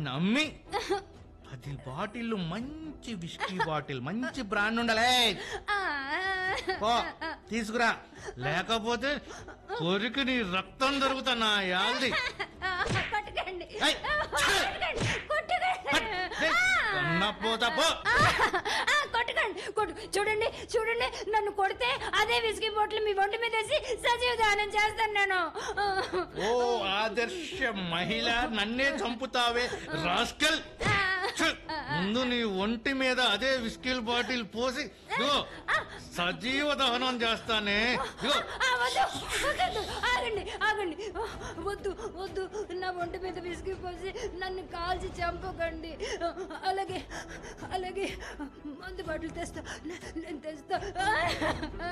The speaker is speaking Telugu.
నమ్మి పది బాటిల్ మంచి విస్కీ బాటిల్ మంచి బ్రాండ్ ఉండాలే ఆ, పో తీసుకురా లేకపోతే కొరికి నీ రక్తం దొరుకుతానా యాల్ది ఆ, కొట్టకండి ఏయ్, కొట్టకండి కొట్టకండి కన్నపోతా పో ఆ, ఆ, కొట్టకండి కొట్టు చూడండి చూడండి నన్ను కొడితే అదే విసిగి బాటిల్ మీ ఒంటి మీద వేసి సజీవ దానం చేస్తాను నేను ఓ ఆదర్శ మహిళ నన్నే చంపుతావే రాస్కల్ ఛ! ముందు నీ ఒంటి మీద అదే విస్కిల్ బాటిల్ పోసి ఇదిగో సజీవ దహనం చేస్తానే ఇదిగో ఆ, వద్దు వద్దు ఆగండి ఆగండి వద్దు వద్దు నా ఒంటి మీద విసిగి పోసి నన్ను కాల్చి చంపకండి అలాగే అలాగే మందు బాటిల్ తెస్తా నేను తెస్తా